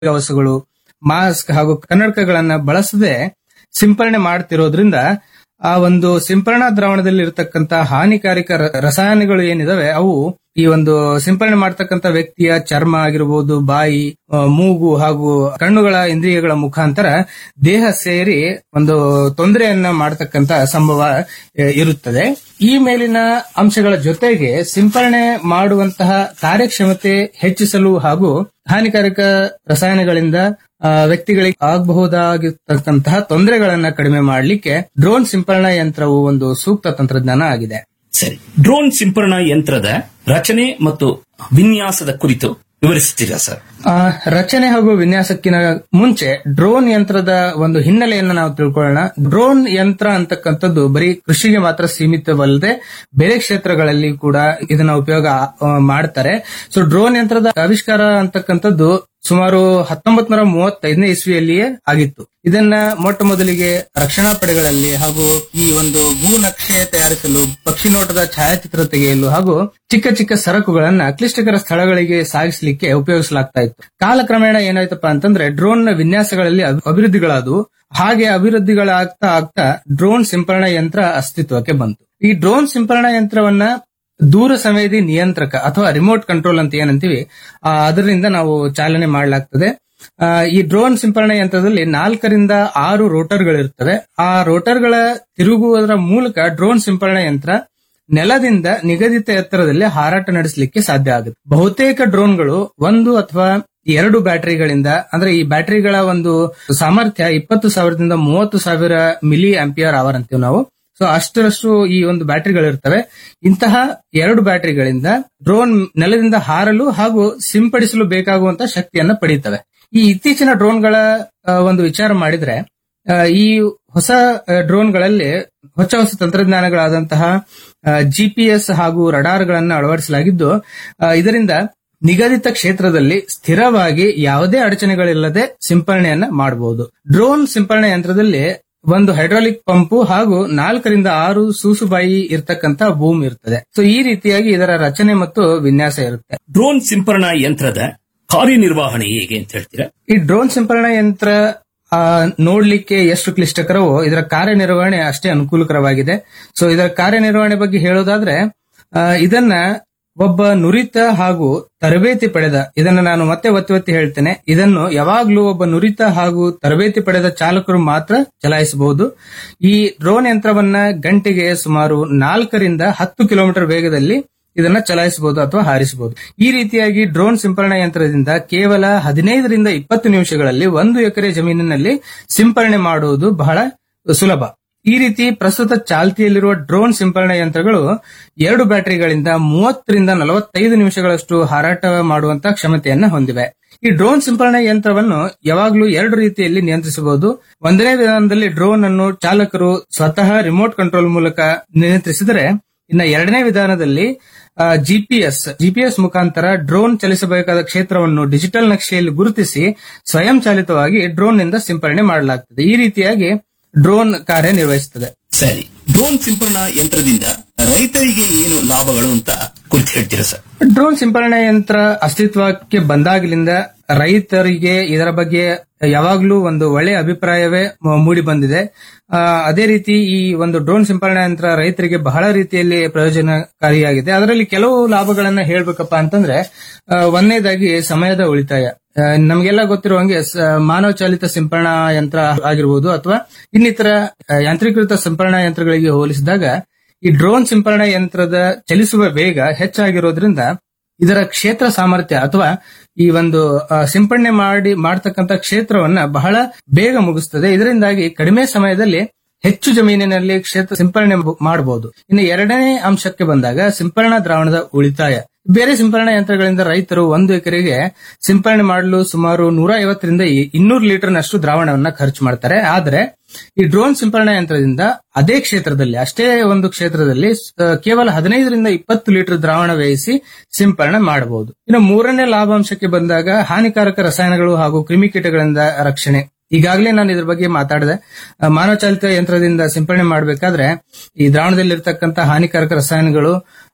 ಕವಸಗಳು mask ಹಾಗೂ ಕನ್ನಡಕಗಳನ್ನ ಬಳಸದೆ ಸಿಂಪರಣೆ ಮಾಡ್ತಿರೋದ್ರಿಂದ ಆ ಒಂದು ಸಿಂಪರಣಾ ದ್ರಾವಣದಲ್ಲಿ ಇರತಕ್ಕಂತ ಹಾನಿಕಾರಕ ರ- ರಸಾಯನಗಳು ಏನಿದಾವೆ ಅವು ಈ ಒಂದು ಸಿಂಪರಣೆ ಮಾಡ್ತಕ್ಕಂತ ವ್ಯಕ್ತಿಯ ಚರ್ಮ ಆಗಿರಬಹುದು ಬಾಯಿ ಆ, ಮೂಗು ಹಾಗೂ ಕಣ್ಣುಗಳ ಇಂದ್ರಿಯಗಳ ಮುಖಾಂತರ ದೇಹ ಸೇರಿ ಒಂದು ತೊಂದರೆಯನ್ನ ಮಾಡತಕ್ಕಂತ ಸಂಭವ ಆ, ಇರುತ್ತದೆ ಈ ಮೇಲಿನ ಅಂಶಗಳ ಜೊತೆಗೆ ಸಿಂಪರಣೆ ಮಾಡುವಂತಹ ಕಾರ್ಯಕ್ಷಮತೆ ಹೆಚ್ಚಿಸಲು ಹಾಗೂ ಹಾನಿಕಾರಕ ರಸಾಯನಗಳಿಂದ ಆ, ವ್ಯಕ್ತಿಗಳಿಗೆ ಆಗಬಹುದಾಗಿರ್ತಕ್ಕಂತಹ ತೊಂದರೆಗಳನ್ನ ಕಡಿಮೆ ಮಾಡಲಿಕ್ಕೆ ಡ್ರೋನ್ ಸಿಂಪರಣಾ ಯಂತ್ರವು ಒಂದು ಸೂಕ್ತ ತಂತ್ರಜ್ಞಾನ ಆಗಿದೆ ಸರಿ ಡ್ರೋನ್ ಸಿಂಪರಣಾ ಯಂತ್ರದ ರಚನೆ ಮತ್ತು ವಿನ್ಯಾಸದ ಕುರಿತು ವಿವರಿಸುತ್ತೀರಾ ಸರ್ ಆ, ರಚನೆ ಹಾಗೂ ವಿನ್ಯಾಸಕ್ಕಿನ ಮುಂಚೆ ಡ್ರೋನ್ ಯಂತ್ರದ ಒಂದು ಹಿನ್ನೆಲೆಯನ್ನು ನಾವು ತಿಳ್ಕೊಳ್ಳೋಣ ಡ್ರೋನ್ ಯಂತ್ರ ಅಂತಕ್ಕಂಥದ್ದು ಬರೀ ಕೃಷಿಗೆ ಮಾತ್ರ ಸೀಮಿತವಲ್ಲದೆ ಬೇರೆ ಕ್ಷೇತ್ರಗಳಲ್ಲಿ ಕೂಡ ಇದನ್ನ ಉಪಯೋಗ ಆ, ಮಾಡ್ತಾರೆ ಸೊ ಡ್ರೋನ್ ಯಂತ್ರದ ಆವಿಷ್ಕಾರ ಅಂತಕ್ಕಂಥದ್ದು ಸುಮಾರು ಹತ್ತೊಂಬತ್ ನೂರ ಮೂವತ್ತೈದನೇ ಇಸ್ವಿಯಲ್ಲಿಯೇ ಆಗಿತ್ತು ಇದನ್ನ ಮೊಟ್ಟ ಮೊದಲಿಗೆ ರಕ್ಷಣಾ ಪಡೆಗಳಲ್ಲಿ ಹಾಗೂ ಈ ಒಂದು ಭೂ ನಕ್ಷೆ ತಯಾರಿಸಲು ಪಕ್ಷಿ ನೋಟದ ಛಾಯಾಚಿತ್ರ ತೆಗೆಯಲು ಹಾಗೂ ಚಿಕ್ಕ ಚಿಕ್ಕ ಸರಕುಗಳನ್ನ ಕ್ಲಿಷ್ಟಕರ ಸ್ಥಳಗಳಿಗೆ ಸಾಗಿಸಲಿಕ್ಕೆ ಉಪಯೋಗಿಸಲಾಗ್ತಾ ಇತ್ತು ಕಾಲಕ್ರಮೇಣ ಏನಾಯ್ತಪ್ಪ ಅಂತಂದ್ರೆ ಡ್ರೋನ್ ನ ವಿನ್ಯಾಸಗಳಲ್ಲಿ ಅಭಿ- ಅಭಿವೃದ್ಧಿಗಳಾದವು ಹಾಗೆ ಅಭಿವೃದ್ಧಿಗಳಾಗ್ತಾ ಆಗ್ತಾ ಡ್ರೋನ್ ಸಿಂಪರಣಾ ಯಂತ್ರ ಅಸ್ತಿತ್ವಕ್ಕೆ ಬಂತು ಈ ಡ್ರೋನ್ ಸಿಂಪರಣಾ ಯಂತ್ರವನ್ನ ದೂರ ಸಂವೇದಿ ನಿಯಂತ್ರಕ ಅಥವಾ ರಿಮೋಟ್ ಕಂಟ್ರೋಲ್ ಅಂತ ಏನಂತೀವಿ ಆ, ಅದರಿಂದ ನಾವು ಚಾಲನೆ ಮಾಡಲಾಗ್ತದೆ ಆ, ಈ ಡ್ರೋನ್ ಸಿಂಪರಣಾ ಯಂತ್ರದಲ್ಲಿ ನಾಲ್ಕರಿಂದ ಆರು ರೋಟರ್ಗಳಿರ್ತವೆ ಆ ರೋಟರ್ಗಳ ತಿರುಗುವುದರ ಮೂಲಕ ಡ್ರೋನ್ ಸಿಂಪರಣಾ ಯಂತ್ರ ನೆಲದಿಂದ ನಿಗದಿತ ಎತ್ತರದಲ್ಲಿ ಹಾರಾಟ ನಡೆಸಲಿಕ್ಕೆ ಸಾಧ್ಯ ಆಗುತ್ತೆ ಬಹುತೇಕ ಡ್ರೋನ್ಗಳು ಒಂದು ಅಥವಾ ಎರಡು ಬ್ಯಾಟರಿಗಳಿಂದ ಅಂದ್ರೆ ಈ ಬ್ಯಾಟರಿಗಳ ಒಂದು ಸಾಮರ್ಥ್ಯ ಇಪ್ಪತ್ತು ಸಾವಿರದಿಂದ ಮೂವತ್ತು ಸಾವಿರ ಮಿಲಿ ಆಂಪಿಯರ್ ಅವರ್ ಅಂತೀವಿ ನಾವು ಸೊ ಅಷ್ಟರಷ್ಟು ಈ ಒಂದು ಬ್ಯಾಟರಿಗಳಿರ್ತವೆ ಇಂತಹ ಎರಡು ಬ್ಯಾಟರಿಗಳಿಂದ ಡ್ರೋನ್ ನೆಲದಿಂದ ಹಾರಲು ಹಾಗೂ ಸಿಂಪಡಿಸಲು ಬೇಕಾಗುವಂತ ಶಕ್ತಿಯನ್ನ ಪಡೆಯುತ್ತವೆ ಈ ಇತ್ತೀಚಿನ ಡ್ರೋನ್ಗಳ ಆ, ಒಂದು ವಿಚಾರ ಮಾಡಿದ್ರೆ ಆ, ಈ ಹೊಸ ಆ, ಡ್ರೋನ್ಗಳಲ್ಲಿ ಹೊಸ ಹೊಸ ತಂತ್ರಜ್ಞಾನಗಳಾದಂತಹ ಜಿಪಿಎಸ್ ಹಾಗೂ ರಡಾರ್ಗಳನ್ನು ಅಳವಡಿಸಲಾಗಿದ್ದು ಆ, ಇದರಿಂದ ನಿಗದಿತ ಕ್ಷೇತ್ರದಲ್ಲಿ ಸ್ಥಿರವಾಗಿ ಯಾವುದೇ ಅಡಚಣೆಗಳಿಲ್ಲದೆ ಸಿಂಪರಣೆಯನ್ನ ಮಾಡಬಹುದು ಡ್ರೋನ್ ಸಿಂಪರಣೆ ಯಂತ್ರದಲ್ಲಿ ಒಂದು ಹೈಡ್ರಾಲಿಕ್ ಪಂಪು ಹಾಗೂ ನಾಲ್ಕರಿಂದ ಆರು ಸೂಸುಬಾಯಿ ಇರ್ತಕ್ಕಂತ ಭೂಮಿ ಇರ್ತದೆ ಸೊ ಈ ರೀತಿಯಾಗಿ ಇದರ ರಚನೆ ಮತ್ತು ವಿನ್ಯಾಸ ಇರುತ್ತೆ ಡ್ರೋನ್ ಸಿಂಪರಣಾ ಯಂತ್ರದ ಕಾರ್ಯನಿರ್ವಹಣೆ ಹೇಗೆ ಅಂತ ಹೇಳ್ತೀರಾ ಈ ಡ್ರೋನ್ ಸಿಂಪರಣಾ ಯಂತ್ರ ಆ, ನೋಡ್ಲಿಕ್ಕೆ ಎಷ್ಟು ಕ್ಲಿಷ್ಟಕರವೋ ಇದರ ಕಾರ್ಯನಿರ್ವಹಣೆ ಅಷ್ಟೇ ಅನುಕೂಲಕರವಾಗಿದೆ ಸೊ ಇದರ ಕಾರ್ಯನಿರ್ವಹಣೆ ಬಗ್ಗೆ ಹೇಳೋದಾದ್ರೆ ಆ, ಇದನ್ನ ಒಬ್ಬ ನುರಿತ ಹಾಗೂ ತರಬೇತಿ ಪಡೆದ ಇದನ್ನ ನಾನು ಮತ್ತೆ ಒತ್ತಿ ಒತ್ತಿ ಹೇಳ್ತೇನೆ ಇದನ್ನು ಯಾವಾಗ್ಲೂ ಒಬ್ಬ ನುರಿತ ಹಾಗೂ ತರಬೇತಿ ಪಡೆದ ಚಾಲಕರು ಮಾತ್ರ ಚಲಾಯಿಸಬಹುದು ಈ ಡ್ರೋನ್ ಯಂತ್ರವನ್ನ ಗಂಟೆಗೆ ಸುಮಾರು ನಾಲ್ಕರಿಂದ ಹತ್ತು ಕಿಲೋಮೀಟರ್ ವೇಗದಲ್ಲಿ ಇದನ್ನ ಚಲಾಯಿಸಬಹುದು ಅಥವಾ ಹಾರಿಸಬಹುದು ಈ ರೀತಿಯಾಗಿ ಡ್ರೋನ್ ಸಿಂಪರಣಾ ಯಂತ್ರದಿಂದ ಕೇವಲ ಹದಿನೈದರಿಂದ ಇಪ್ಪತ್ತು ನಿಮಿಷಗಳಲ್ಲಿ ಒಂದು ಎಕರೆ ಜಮೀನಿನಲ್ಲಿ ಸಿಂಪರಣೆ ಮಾಡುವುದು ಬಹಳ ಸುಲಭ ಈ ರೀತಿ ಪ್ರಸ್ತುತ ಚಾಲ್ತಿಯಲ್ಲಿರುವ ಡ್ರೋನ್ ಸಿಂಪರಣಾ ಯಂತ್ರಗಳು ಎರಡು ಬ್ಯಾಟರಿಗಳಿಂದ ಮೂವತ್ತರಿಂದ ನಲವತ್ತೈದು ನಿಮಿಷಗಳಷ್ಟು ಹಾರಾಟ ಮಾಡುವಂತ ಕ್ಷಮತೆಯನ್ನ ಹೊಂದಿವೆ ಈ ಡ್ರೋನ್ ಸಿಂಪರಣಾ ಯಂತ್ರವನ್ನು ಯಾವಾಗಲೂ ಎರಡು ರೀತಿಯಲ್ಲಿ ನಿಯಂತ್ರಿಸಬಹುದು ಒಂದನೇ ವಿಧಾನದಲ್ಲಿ ಡ್ರೋನ್ ಅನ್ನು ಚಾಲಕರು ಸ್ವತಃ ರಿಮೋಟ್ ಕಂಟ್ರೋಲ್ ಮೂಲಕ ನಿಯಂತ್ರಿಸಿದರೆ ಇನ್ನ ಎರಡನೇ ವಿಧಾನದಲ್ಲಿ ಜಿಪಿಎಸ್ ಜಿಪಿಎಸ್ ಮುಖಾಂತರ ಡ್ರೋನ್ ಚಲಿಸಬೇಕಾದ ಕ್ಷೇತ್ರವನ್ನು ಡಿಜಿಟಲ್ ನಕ್ಷೆಯಲ್ಲಿ ಗುರುತಿಸಿ ಸ್ವಯಂ ಚಾಲಿತವಾಗಿ ಡ್ರೋನ್ ನಿಂದ ಸಿಂಪರಣೆ ಮಾಡಲಾಗ್ತದೆ ಈ ರೀತಿಯಾಗಿ ಡ್ರೋನ್ ಕಾರ್ಯನಿರ್ವಹಿಸುತ್ತದೆ ಸರಿ ಡ್ರೋನ್ ಸಿಂಪರಣಾ ಯಂತ್ರದಿಂದ ರೈತರಿಗೆ ಏನು ಲಾಭಗಳು ಅಂತ ಕುರಿತು ಹೇಳ್ತೀರಾ ಸರ್ ಡ್ರೋನ್ ಸಿಂಪರಣೆ ಯಂತ್ರ ಅಸ್ತಿತ್ವಕ್ಕೆ ಬಂದಾಗಲಿಂದ ರೈತರಿಗೆ ಇದರ ಬಗ್ಗೆ ಯಾವಾಗಲೂ ಒಂದು ಒಳ್ಳೆಯ ಅಭಿಪ್ರಾಯವೇ ಮ- ಮೂಡಿ ಬಂದಿದೆ ಆ, ಅದೇ ರೀತಿ ಈ ಒಂದು ಡ್ರೋನ್ ಸಿಂಪರಣಾ ಯಂತ್ರ ರೈತರಿಗೆ ಬಹಳ ರೀತಿಯಲ್ಲಿ ಪ್ರಯೋಜನಕಾರಿಯಾಗಿದೆ ಅದರಲ್ಲಿ ಕೆಲವು ಲಾಭಗಳನ್ನ ಹೇಳ್ಬೇಕಪ್ಪ ಅಂತಂದ್ರೆ ಆ, ಒಂದನೇದಾಗಿ ಸಮಯದ ಉಳಿತಾಯ ಆ, ನಮಗೆಲ್ಲ ಗೊತ್ತಿರೋ ಹಂಗೆ ಸ- ಮಾನವ ಚಾಲಿತ ಸಿಂಪರಣಾ ಯಂತ್ರ ಆಗಿರ್ಬೋದು ಅಥವಾ ಇನ್ನಿತರ ಆ, ಯಾಂತ್ರೀಕೃತ ಸಿಂಪರಣಾ ಯಂತ್ರಗಳಿಗೆ ಹೋಲಿಸಿದಾಗ ಈ ಡ್ರೋನ್ ಸಿಂಪರಣಾ ಯಂತ್ರದ ಚಲಿಸುವ ವೇಗ ಹೆಚ್ಚಾಗಿರೋದ್ರಿಂದ ಇದರ ಕ್ಷೇತ್ರ ಸಾಮರ್ಥ್ಯ ಅಥವಾ ಈ ಒಂದು ಆ, ಸಿಂಪಡಣೆ ಮಾಡಿ ಮಾಡತಕ್ಕಂತ ಕ್ಷೇತ್ರವನ್ನ ಬಹಳ ಬೇಗ ಮುಗಿಸ್ತದೆ ಇದರಿಂದಾಗಿ ಕಡಿಮೆ ಸಮಯದಲ್ಲಿ ಹೆಚ್ಚು ಜಮೀನಿನಲ್ಲಿ ಕ್ಷೇತ್ರ ಸಿಂಪರಣೆ ಮಾಡಬಹುದು ಇನ್ನು ಎರಡನೇ ಅಂಶಕ್ಕೆ ಬಂದಾಗ ಸಿಂಪರಣಾ ದ್ರಾವಣದ ಉಳಿತಾಯ ಬೇರೆ ಸಿಂಪರಣಾ ಯಂತ್ರಗಳಿಂದ ರೈತರು ಒಂದು ಎಕರೆಗೆ ಸಿಂಪರಣೆ ಮಾಡಲು ಸುಮಾರು ನೂರ ಐವತ್ತರಿಂದ ಇನ್ನೂರು ಲೀಟರ್ನಷ್ಟು ದ್ರಾವಣವನ್ನ ಖರ್ಚು ಮಾಡ್ತಾರೆ ಆದ್ರೆ ಈ ಡ್ರೋನ್ ಸಿಂಪರಣಾ ಯಂತ್ರದಿಂದ ಅದೇ ಕ್ಷೇತ್ರದಲ್ಲಿ ಅಷ್ಟೇ ಒಂದು ಕ್ಷೇತ್ರದಲ್ಲಿ ಆ, ಕೇವಲ ಹದಿನೈದರಿಂದ ಇಪ್ಪತ್ತು ಲೀಟರ್ ದ್ರಾವಣ ವ್ಯಯಿಸಿ ಸಿಂಪರಣೆ ಮಾಡಬಹುದು ಇನ್ನು ಮೂರನೇ ಲಾಭಾಂಶಕ್ಕೆ ಬಂದಾಗ ಹಾನಿಕಾರಕ ರಸಾಯನಗಳು ಹಾಗೂ ಕ್ರಿಮಿಕೀಟಗಳಿಂದ ರಕ್ಷಣೆ ಈಗಾಗಲೇ ನಾನು ಇದ್ರ ಬಗ್ಗೆ ಮಾತಾಡಿದೆ ಆ, ಮಾನವ ಚಾಲಿತ ಯಂತ್ರದಿಂದ ಸಿಂಪರಣೆ ಮಾಡಬೇಕಾದ್ರೆ ಈ ದ್ರಾವಣದಲ್ಲಿರ್ತಕ್ಕಂಥ ಹಾನಿಕಾರಕ ರಸಾಯನಗಳು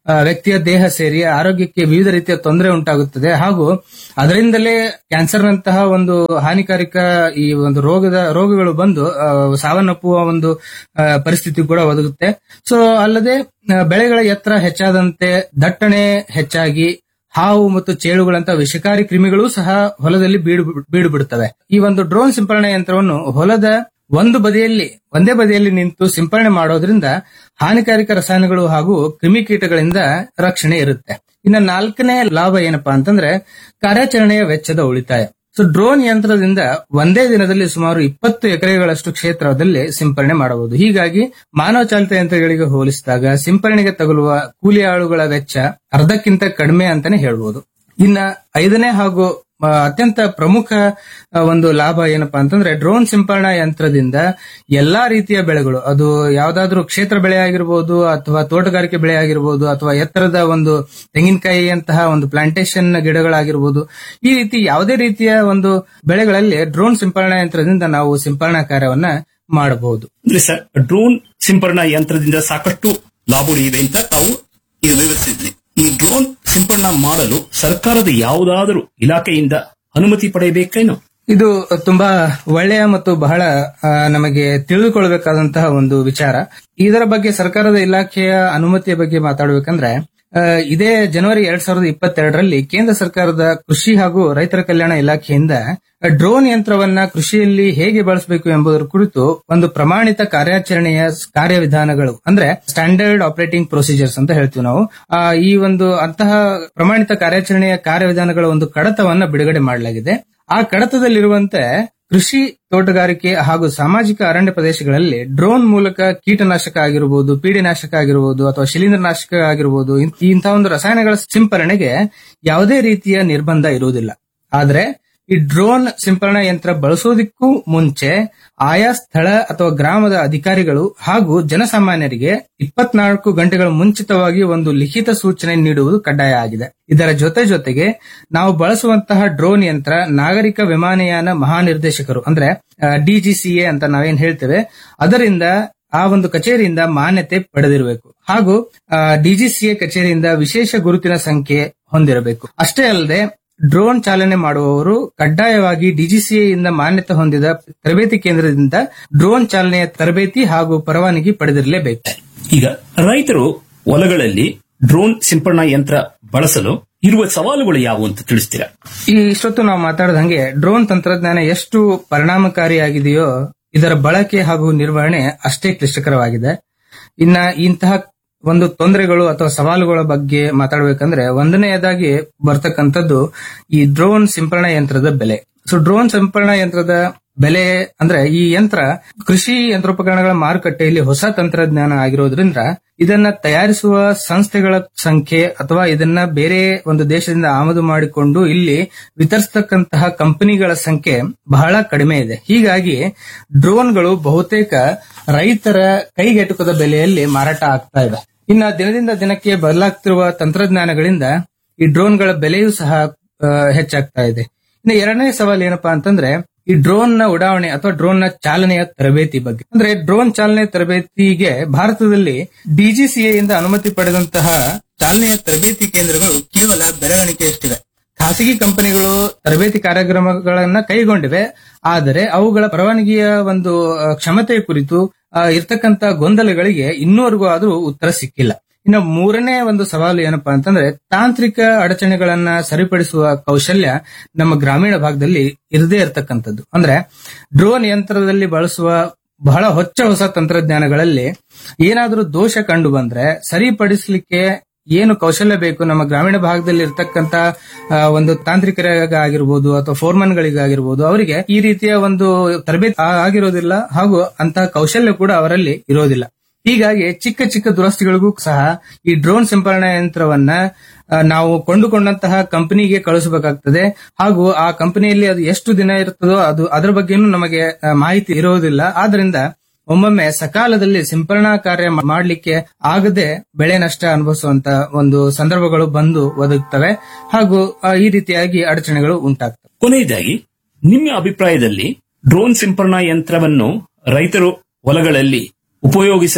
ಆ, ವ್ಯಕ್ತಿಯ ದೇಹ ಸೇರಿ ಆರೋಗ್ಯಕ್ಕೆ ವಿವಿಧ ರೀತಿಯ ತೊಂದರೆ ಉಂಟಾಗುತ್ತದೆ ಹಾಗೂ ಅದರಿಂದಲೇ ಕ್ಯಾನ್ಸರ್ನಂತಹ ಒಂದು ಹಾನಿಕಾರಕ ಈ ಒಂದು ರೋಗದ ರೋಗಗಳು ಬಂದು ಆ, ಸಾವನ್ನಪ್ಪುವ ಒಂದು ಆ, ಪರಿಸ್ಥಿತಿ ಕೂಡ ಒದಗುತ್ತೆ ಸೊ ಅಲ್ಲದೆ ಆ, ಬೆಳೆಗಳ ಎತ್ತರ ಹೆಚ್ಚಾದಂತೆ ದಟ್ಟಣೆ ಹೆಚ್ಚಾಗಿ ಹಾವು ಮತ್ತು ಚೇಳುಗಳಂತ ವಿಷಕಾರಿ ಕ್ರಿಮಿಗಳು ಸಹ ಹೊಲದಲ್ಲಿ ಬೀಡು ಬೀಡು ಬಿಡುತ್ತವೆ ಈ ಒಂದು ಡ್ರೋನ್ ಸಿಂಪರಣೆ ಯಂತ್ರವನ್ನು ಹೊಲದ ಒಂದು ಬದಿಯಲ್ಲಿ ಒಂದೇ ಬದಿಯಲ್ಲಿ ನಿಂತು ಸಿಂಪರಣೆ ಮಾಡೋದ್ರಿಂದ ಹಾನಿಕಾರಕ ರಸಾಯನಗಳು ಹಾಗೂ ಕ್ರಿಮಿಕೀಟಗಳಿಂದ ರಕ್ಷಣೆ ಇರುತ್ತೆ ಇನ್ನು ನಾಲ್ಕನೇ ಲಾಭ ಏನಪ್ಪಾ ಅಂತಂದ್ರೆ ಕಾರ್ಯಾಚರಣೆಯ ವೆಚ್ಚದ ಉಳಿತಾಯ ಸೊ ಡ್ರೋನ್ ಯಂತ್ರದಿಂದ ಒಂದೇ ದಿನದಲ್ಲಿ ಸುಮಾರು ಇಪ್ಪತ್ತು ಎಕರೆಗಳಷ್ಟು ಕ್ಷೇತ್ರದಲ್ಲಿ ಸಿಂಪರಣೆ ಮಾಡಬಹುದು ಹೀಗಾಗಿ ಮಾನವ ಚಾಲಿತ ಯಂತ್ರಗಳಿಗೆ ಹೋಲಿಸಿದಾಗ ಸಿಂಪರಣೆಗೆ ತಗುಲುವ ಕೂಲಿ ಆಳುಗಳ ವೆಚ್ಚ ಅರ್ಧಕ್ಕಿಂತ ಕಡಿಮೆ ಅಂತಾನೆ ಹೇಳ್ಬೋದು ಇನ್ನ ಐದನೇ ಹಾಗೂ ಆ, ಅತ್ಯಂತ ಪ್ರಮುಖ ಆ, ಒಂದು ಲಾಭ ಏನಪ್ಪಾ ಅಂತಂದ್ರೆ ಡ್ರೋನ್ ಸಿಂಪರಣಾ ಯಂತ್ರದಿಂದ ಎಲ್ಲಾ ರೀತಿಯ ಬೆಳೆಗಳು ಅದು ಯಾವ್ದಾದ್ರೂ ಕ್ಷೇತ್ರ ಬೆಳೆ ಆಗಿರ್ಬೋದು ಅಥವಾ ತೋಟಗಾರಿಕೆ ಬೆಳೆ ಆಗಿರ್ಬೋದು ಅಥವಾ ಎತ್ತರದ ಒಂದು ತೆಂಗಿನಕಾಯಿಯಂತಹ ಒಂದು ಪ್ಲಾಂಟೇಶನ್ ಗಿಡಗಳಾಗಿರ್ಬೋದು ಈ ರೀತಿ ಯಾವುದೇ ರೀತಿಯ ಒಂದು ಬೆಳೆಗಳಲ್ಲಿ ಡ್ರೋನ್ ಸಿಂಪರಣಾ ಯಂತ್ರದಿಂದ ನಾವು ಸಿಂಪರಣಾ ಕಾರ್ಯವನ್ನ ಮಾಡಬಹುದು ಅಂದ್ರೆ ಸರ್ ಡ್ರೋನ್ ಸಿಂಪರಣಾ ಯಂತ್ರದಿಂದ ಸಾಕಷ್ಟು ಲಾಭಗಳಿವೆ ಅಂತ ತಾವು ಈಗ ವಿವರಿಸಿದ್ರಿ ಈ ಡ್ರೋನ್ ಸಿಂಪರಣಾ ಮಾಡಲು ಸರ್ಕಾರದ ಯಾವುದಾದರೂ ಇಲಾಖೆಯಿಂದ ಅನುಮತಿ ಪಡೆಯಬೇಕೇನು ಇದು ತುಂಬಾ ಒಳ್ಳೆಯ ಮತ್ತು ಬಹಳ ಆ, ನಮಗೆ ತಿಳಿದುಕೊಳ್ಳಬೇಕಾದಂತಹ ಒಂದು ವಿಚಾರ ಇದರ ಬಗ್ಗೆ ಸರ್ಕಾರದ ಇಲಾಖೆಯ ಅನುಮತಿಯ ಬಗ್ಗೆ ಮಾತಾಡಬೇಕಂದ್ರೆ ಆ, ಇದೇ ಜನವರಿ ಎರಡ್ ಸಾವಿರದ ಇಪ್ಪತ್ತೆರಡರಲ್ಲಿ ಕೇಂದ್ರ ಸರ್ಕಾರದ ಕೃಷಿ ಹಾಗೂ ರೈತರ ಕಲ್ಯಾಣ ಇಲಾಖೆಯಿಂದ ಡ್ರೋನ್ ಯಂತ್ರವನ್ನ ಕೃಷಿಯಲ್ಲಿ ಹೇಗೆ ಬಳಸಬೇಕು ಎಂಬುದರ ಕುರಿತು ಒಂದು ಪ್ರಮಾಣಿತ ಕಾರ್ಯಾಚರಣೆಯ ಕಾರ್ಯವಿಧಾನಗಳು ಅಂದ್ರೆ ಸ್ಟ್ಯಾಂಡರ್ಡ್ ಆಪರೇಟಿಂಗ್ ಪ್ರೊಸೀಜರ್ಸ್ ಅಂತ ಹೇಳ್ತೀವಿ ನಾವು ಆ, ಈ ಒಂದು ಅಂತಹ ಪ್ರಮಾಣಿತ ಕಾರ್ಯಾಚರಣೆಯ ಕಾರ್ಯವಿಧಾನಗಳ ಒಂದು ಕಡತವನ್ನ ಬಿಡುಗಡೆ ಮಾಡಲಾಗಿದೆ ಆ ಕಡತದಲ್ಲಿರುವಂತೆ ಕೃಷಿ ತೋಟಗಾರಿಕೆ ಹಾಗೂ ಸಾಮಾಜಿಕ ಅರಣ್ಯ ಪ್ರದೇಶಗಳಲ್ಲಿ ಡ್ರೋನ್ ಮೂಲಕ ಕೀಟನಾಶಕ ಆಗಿರಬಹುದು ಪೀಡಿನಾಶಕ ಆಗಿರಬಹುದು ಅಥವಾ ಶಿಲೀಂಧ್ರನಾಶಕ ಆಗಿರಬಹುದು ಇಂಥ- ಇಂತಹ ಒಂದು ರಸಾಯನಗಳ ಸಿಂಪರಣೆಗೆ ಯಾವುದೇ ರೀತಿಯ ನಿರ್ಬಂಧ ಇರುವುದಿಲ್ಲ ಆದ್ರೆ ಈ ಡ್ರೋನ್ ಸಿಂಪರಣಾ ಯಂತ್ರ ಬಳಸೋದಿಕ್ಕೂ ಮುಂಚೆ ಆಯಾ ಸ್ಥಳ ಅಥವಾ ಗ್ರಾಮದ ಅಧಿಕಾರಿಗಳು ಹಾಗೂ ಜನಸಾಮಾನ್ಯರಿಗೆ ಇಪ್ಪತ್ನಾಲ್ಕು ಗಂಟೆಗಳ ಮುಂಚಿತವಾಗಿ ಒಂದು ಲಿಖಿತ ಸೂಚನೆ ನೀಡುವುದು ಕಡ್ಡಾಯ ಆಗಿದೆ ಇದರ ಜೊತೆ ಜೊತೆಗೆ ನಾವು ಬಳಸುವಂತಹ ಡ್ರೋನ್ ಯಂತ್ರ ನಾಗರಿಕ ವಿಮಾನಯಾನ ಮಹಾನಿರ್ದೇಶಕರು ಅಂದ್ರೆ ಡಿಜಿಸಿಎ ಅಂತ ನಾವೇನ್ ಹೇಳ್ತೇವೆ ಅದರಿಂದ ಆ ಒಂದು ಕಚೇರಿಯಿಂದ ಮಾನ್ಯತೆ ಪಡೆದಿರಬೇಕು ಹಾಗೂ ಡಿಜಿಸಿಎ ಕಚೇರಿಯಿಂದ ವಿಶೇಷ ಗುರುತಿನ ಸಂಖ್ಯೆ ಹೊಂದಿರಬೇಕು ಅಷ್ಟೇ ಅಲ್ಲದೆ ಡ್ರೋನ್ ಚಾಲನೆ ಮಾಡುವವರು ಕಡ್ಡಾಯವಾಗಿ ಡಿಜಿಸಿಎ ಇಂದ ಮಾನ್ಯತೆ ಹೊಂದಿದ ತರಬೇತಿ ಕೇಂದ್ರದಿಂದ ಡ್ರೋನ್ ಚಾಲನೆಯ ತರಬೇತಿ ಹಾಗೂ ಪರವಾನಗಿ ಪಡೆದಿರಲೇಬೇಕು ಈಗ ರೈತರು ಹೊಲಗಳಲ್ಲಿ ಡ್ರೋನ್ ಸಿಂಪರಣಾ ಯಂತ್ರ ಬಳಸಲು ಇರುವ ಸವಾಲುಗಳು ಯಾವುವು ಅಂತ ತಿಳಿಸ್ತೀರಾ ಈ ಇಷ್ಟೊತ್ತು ನಾವು ಮಾತಾಡಿದಂಗೆ ಡ್ರೋನ್ ತಂತ್ರಜ್ಞಾನ ಎಷ್ಟು ಪರಿಣಾಮಕಾರಿಯಾಗಿದೆಯೋ ಇದರ ಬಳಕೆ ಹಾಗೂ ನಿರ್ವಹಣೆ ಅಷ್ಟೇ ಕ್ಲಿಷ್ಟಕರವಾಗಿದೆ ಇನ್ನ ಇಂತಹ ಒಂದು ತೊಂದರೆಗಳು ಅಥವಾ ಸವಾಲುಗಳ ಬಗ್ಗೆ ಮಾತಾಡಬೇಕಂದ್ರೆ ಒಂದನೆಯದಾಗಿ ಬರ್ತಕ್ಕಂಥದ್ದು ಈ ಡ್ರೋನ್ ಸಿಂಪರಣಾ ಯಂತ್ರದ ಬೆಲೆ ಸೊ ಡ್ರೋನ್ ಸಿಂಪರಣಾ ಯಂತ್ರದ ಬೆಲೆ ಅಂದ್ರೆ ಈ ಯಂತ್ರ ಕೃಷಿ ಯಂತ್ರೋಪಕರಣಗಳ ಮಾರುಕಟ್ಟೆಯಲ್ಲಿ ಹೊಸ ತಂತ್ರಜ್ಞಾನ ಆಗಿರೋದ್ರಿಂದ ಇದನ್ನ ತಯಾರಿಸುವ ಸಂಸ್ಥೆಗಳ ಸಂಖ್ಯೆ ಅಥವಾ ಇದನ್ನ ಬೇರೆ ಒಂದು ದೇಶದಿಂದ ಆಮದು ಮಾಡಿಕೊಂಡು ಇಲ್ಲಿ ವಿತರಿಸತಕ್ಕಂತಹ ಕಂಪನಿಗಳ ಸಂಖ್ಯೆ ಬಹಳ ಕಡಿಮೆ ಇದೆ ಹೀಗಾಗಿ ಡ್ರೋನ್ಗಳು ಬಹುತೇಕ ರೈತರ ಕೈಗೆಟುಕದ ಬೆಲೆಯಲ್ಲಿ ಮಾರಾಟ ಆಗ್ತಾ ಇದೆ ಇನ್ನ ದಿನದಿಂದ ದಿನಕ್ಕೆ ಬದಲಾಗ್ತಿರುವ ತಂತ್ರಜ್ಞಾನಗಳಿಂದ ಈ ಡ್ರೋನ್ಗಳ ಬೆಲೆಯೂ ಸಹ ಆ, ಹೆಚ್ಚಾಗ್ತಾ ಇದೆ ಇನ್ನು ಎರಡನೇ ಸವಾಲು ಏನಪ್ಪಾ ಅಂತಂದ್ರೆ ಈ ಡ್ರೋನ್ ನ ಉಡಾವಣೆ ಅಥವಾ ಡ್ರೋನ್ ನ ಚಾಲನೆಯ ತರಬೇತಿ ಬಗ್ಗೆ ಅಂದ್ರೆ ಡ್ರೋನ್ ಚಾಲನೆ ತರಬೇತಿಗೆ ಭಾರತದಲ್ಲಿ ಡಿಜಿಸಿಎ ಇಂದ ಅನುಮತಿ ಪಡೆದಂತಹ ಚಾಲನೆಯ ತರಬೇತಿ ಕೇಂದ್ರಗಳು ಕೇವಲ ಬೆರಳೆಣಿಕೆಯಷ್ಟಿವೆ ಖಾಸಗಿ ಕಂಪನಿಗಳು ತರಬೇತಿ ಕಾರ್ಯಕ್ರಮಗಳನ್ನ ಕೈಗೊಂಡಿವೆ ಆದರೆ ಅವುಗಳ ಪರವಾನಗಿಯ ಒಂದು ಆ, ಕ್ಷಮತೆಯ ಕುರಿತು ಆ, ಇರ್ತಕ್ಕಂತ ಗೊಂದಲಗಳಿಗೆ ಇನ್ನೂವರೆಗೂ ಆದ್ರೂ ಉತ್ತರ ಸಿಕ್ಕಿಲ್ಲ ಇನ್ನು ಮೂರನೇ ಒಂದು ಸವಾಲು ಏನಪ್ಪಾ ಅಂತಂದ್ರೆ ತಾಂತ್ರಿಕ ಅಡಚಣೆಗಳನ್ನ ಸರಿಪಡಿಸುವ ಕೌಶಲ್ಯ ನಮ್ಮ ಗ್ರಾಮೀಣ ಭಾಗದಲ್ಲಿ ಇರದೇ ಇರತಕ್ಕಂಥದ್ದು ಅಂದ್ರೆ ಡ್ರೋನ್ ಯಂತ್ರದಲ್ಲಿ ಬಳಸುವ ಬಹಳ ಹೊಚ್ಚ ಹೊಸ ತಂತ್ರಜ್ಞಾನಗಳಲ್ಲಿ ಏನಾದರೂ ದೋಷ ಕಂಡು ಬಂದ್ರೆ ಸರಿಪಡಿಸಲಿಕ್ಕೆ ಏನು ಕೌಶಲ್ಯ ಬೇಕು ನಮ್ಮ ಗ್ರಾಮೀಣ ಭಾಗದಲ್ಲಿ ಇರ್ತಕ್ಕಂತ ಆ, ಒಂದು ತಾಂತ್ರಿಕರಿಗಾಗಿರ್ಬೋದು ಅಥವಾ ಫೋರ್ಮನ್ಗಳಿಗಾಗಿರ್ಬೋದು ಅವರಿಗೆ ಈ ರೀತಿಯ ಒಂದು ತರಬೇತಿ ಆ- ಆಗಿರೋದಿಲ್ಲ ಹಾಗೂ ಅಂತಹ ಕೌಶಲ್ಯ ಕೂಡ ಅವರಲ್ಲಿ ಇರೋದಿಲ್ಲ ಹೀಗಾಗಿ ಚಿಕ್ಕ ಚಿಕ್ಕ ದುರಸ್ತಿಗಳಿಗೂ ಸಹ ಈ ಡ್ರೋನ್ ಸಿಂಪರಣಾ ಯಂತ್ರವನ್ನ ಆ, ನಾವು ಕೊಂಡುಕೊಂಡಂತಹ ಕಂಪನಿಗೆ ಕಳಿಸಬೇಕಾಗ್ತದೆ ಹಾಗೂ ಆ ಕಂಪನಿಯಲ್ಲಿ ಅದು ಎಷ್ಟು ದಿನ ಇರ್ತದೋ ಅದು ಅದರ ಬಗ್ಗೆನೂ ನಮಗೆ ಆ, ಮಾಹಿತಿ ಇರೋದಿಲ್ಲ ಆದ್ರಿಂದ ಒಮ್ಮೊಮ್ಮೆ ಸಕಾಲದಲ್ಲಿ ಸಿಂಪರಣಾ ಕಾರ್ಯ ಮಾಡಲಿಕ್ಕೆ ಆಗದೆ ಬೆಳೆ ನಷ್ಟ ಅನುಭವಿಸುವಂತ ಒಂದು ಸಂದರ್ಭಗಳು ಬಂದು ಒದಗುತ್ತವೆ ಹಾಗೂ ಆ, ಈ ರೀತಿಯಾಗಿ ಅಡಚಣೆಗಳು ಉಂಟಾಗ್ತವೆ ಕೊನೆಯದಾಗಿ ನಿಮ್ಮ ಅಭಿಪ್ರಾಯದಲ್ಲಿ ಡ್ರೋನ್ ಸಿಂಪರಣಾ ಯಂತ್ರವನ್ನು ರೈತರು ಹೊಲಗಳಲ್ಲಿ ಉಪಯೋಗಿಸಲು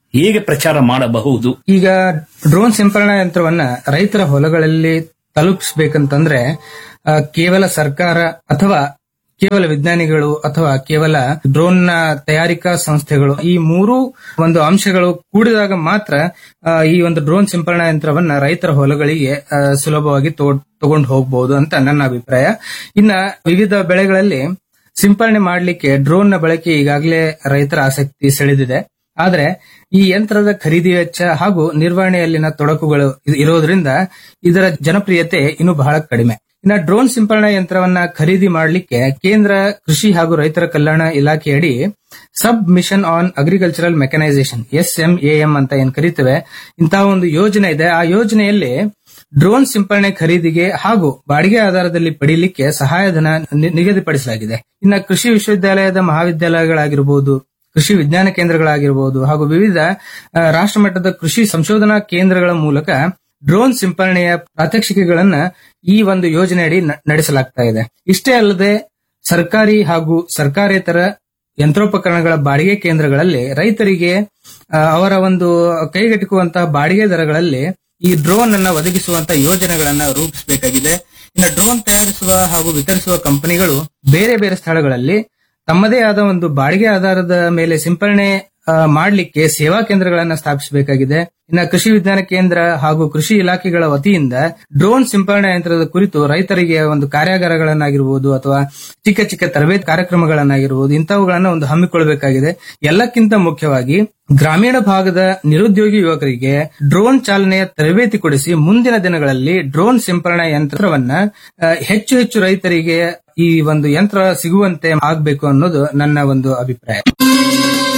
ಹೇಗೆ ಪ್ರಚಾರ ಮಾಡಬಹುದು ಈಗ ಡ್ರೋನ್ ಸಿಂಪರಣಾ ಯಂತ್ರವನ್ನ ರೈತರ ಹೊಲಗಳಲ್ಲಿ ತಲುಪಿಸಬೇಕಂತಂದ್ರೆ ಆ, ಕೇವಲ ಸರ್ಕಾರ ಅಥವಾ ಕೇವಲ ವಿಜ್ಞಾನಿಗಳು ಅಥವಾ ಕೇವಲ ಡ್ರೋನ್ ನ ತಯಾರಿಕಾ ಸಂಸ್ಥೆಗಳು ಈ ಮೂರು ಒಂದು ಅಂಶಗಳು ಕೂಡಿದಾಗ ಮಾತ್ರ ಆ, ಈ ಒಂದು ಡ್ರೋನ್ ಸಿಂಪರಣಾ ಯಂತ್ರವನ್ನ ರೈತರ ಹೊಲಗಳಿಗೆ ಆ, ಸುಲಭವಾಗಿ ತಗೊಂಡು ಹೋಗಬಹುದು ಅಂತ ನನ್ನ ಅಭಿಪ್ರಾಯ ಇನ್ನ ವಿವಿಧ ಬೆಳೆಗಳಲ್ಲಿ ಸಿಂಪರಣೆ ಮಾಡಲಿಕ್ಕೆ ಡ್ರೋನ್ ನ ಬಳಕೆ ಈಗಾಗಲೇ ರೈತರ ಆಸಕ್ತಿ ಸೆಳೆದಿದೆ ಆದ್ರೆ ಈ ಯಂತ್ರದ ಖರೀದಿ ವೆಚ್ಚ ಹಾಗೂ ನಿರ್ವಹಣೆಯಲ್ಲಿನ ತೊಡಕುಗಳು ಇ- ಇರೋದ್ರಿಂದ ಇದರ ಜನಪ್ರಿಯತೆ ಇನ್ನೂ ಬಹಳ ಕಡಿಮೆ ಇನ್ನ ಡ್ರೋನ್ ಸಿಂಪರಣಾ ಯಂತ್ರವನ್ನ ಖರೀದಿ ಮಾಡಲಿಕ್ಕೆ ಕೇಂದ್ರ ಕೃಷಿ ಹಾಗೂ ರೈತರ ಕಲ್ಯಾಣ ಇಲಾಖೆಯಡಿ sub mission on agricultural mechanisation S M M ಅಂತ ಏನ್ ಕರಿತೇವೆ ಇಂತಹ ಒಂದು ಯೋಜನೆ ಇದೆ ಆ ಯೋಜನೆಯಲ್ಲಿ ಡ್ರೋನ್ ಸಿಂಪರಣೆ ಖರೀದಿಗೆ ಹಾಗೂ ಬಾಡಿಗೆ ಆಧಾರದಲ್ಲಿ ಪಡೆಯಲಿಕ್ಕೆ ಸಹಾಯಧನ ನಿ- ನಿಗದಿಪಡಿಸಲಾಗಿದೆ ಇನ್ನ ಕೃಷಿ ವಿಶ್ವವಿದ್ಯಾಲಯದ ಮಹಾವಿದ್ಯಾಲಯಗಳಾಗಿರಬಹುದು ಕೃಷಿ ವಿಜ್ಞಾನ ಕೇಂದ್ರಗಳಾಗಿರಬಹುದು ಹಾಗೂ ವಿವಿಧ ಆ, ರಾಷ್ಟ್ರಮಟ್ಟದ ಕೃಷಿ ಸಂಶೋಧನಾ ಕೇಂದ್ರಗಳ ಮೂಲಕ ಡ್ರೋನ್ ಸಿಂಪರಣೆಯ ಪ್ರಾತ್ಯಕ್ಷಿಕೆಗಳನ್ನ ಈ ಒಂದು ಯೋಜನೆಯಡಿ ನ- ನಡೆಸಲಾಗ್ತಾ ಇದೆ ಇಷ್ಟೇ ಅಲ್ಲದೆ ಸರ್ಕಾರಿ ಹಾಗೂ ಸರ್ಕಾರೇತರ ಯಂತ್ರೋಪಕರಣಗಳ ಬಾಡಿಗೆ ಕೇಂದ್ರಗಳಲ್ಲಿ ರೈತರಿಗೆ ಆ, ಅವರ ಒಂದು ಕೈಗೆಟುಕುವಂತಹ ಬಾಡಿಗೆ ದರಗಳಲ್ಲಿ ಈ ಡ್ರೋನ್ ಅನ್ನ ಒದಗಿಸುವಂತಹ ಯೋಜನೆಗಳನ್ನ ರೂಪಿಸಬೇಕಾಗಿದೆ ಇನ್ನು ಡ್ರೋನ್ ತಯಾರಿಸುವ ಹಾಗೂ ವಿತರಿಸುವ ಕಂಪನಿಗಳು ಬೇರೆ ಬೇರೆ ಸ್ಥಳಗಳಲ್ಲಿ ತಮ್ಮದೇ ಆದ ಒಂದು ಬಾಡಿಗೆ ಆಧಾರದ ಮೇಲೆ ಸಿಂಪರಣೆ ಆ, ಮಾಡ್ಲಿಕ್ಕೆ ಸೇವಾ ಕೇಂದ್ರಗಳನ್ನ ಸ್ಥಾಪಿಸಬೇಕಾಗಿದೆ ಇನ್ನು ಕೃಷಿ ವಿಜ್ಞಾನ ಕೇಂದ್ರ ಹಾಗೂ ಕೃಷಿ ಇಲಾಖೆಗಳ ವತಿಯಿಂದ ಡ್ರೋನ್ ಸಿಂಪರಣಾ ಯಂತ್ರದ ಕುರಿತು ರೈತರಿಗೆ ಒಂದು ಕಾರ್ಯಾಗಾರಗಳನ್ನಾಗಿರ್ಬೋದು ಅಥವಾ ಚಿಕ್ಕ ಚಿಕ್ಕ ತರಬೇತಿ ಕಾರ್ಯಕ್ರಮಗಳನ್ನಾಗಿರ್ಬೋದು ಇಂಥವುಗಳನ್ನ ಒಂದು ಹಮ್ಮಿಕೊಳ್ಬೇಕಾಗಿದೆ ಎಲ್ಲಕ್ಕಿಂತ ಮುಖ್ಯವಾಗಿ ಗ್ರಾಮೀಣ ಭಾಗದ ನಿರುದ್ಯೋಗಿ ಯುವಕರಿಗೆ ಡ್ರೋನ್ ಚಾಲನೆಯ ತರಬೇತಿ ಕೊಡಿಸಿ ಮುಂದಿನ ದಿನಗಳಲ್ಲಿ ಡ್ರೋನ್ ಸಿಂಪರಣಾ ಯಂತ್ರವನ್ನ ಆ, ಹೆಚ್ಚು ಹೆಚ್ಚು ರೈತರಿಗೆ ಈ ಒಂದು ಯಂತ್ರ ಸಿಗುವಂತೆ ಆಗಬೇಕು ಅನ್ನೋದು ನನ್ನ ಒಂದು ಅಭಿಪ್ರಾಯ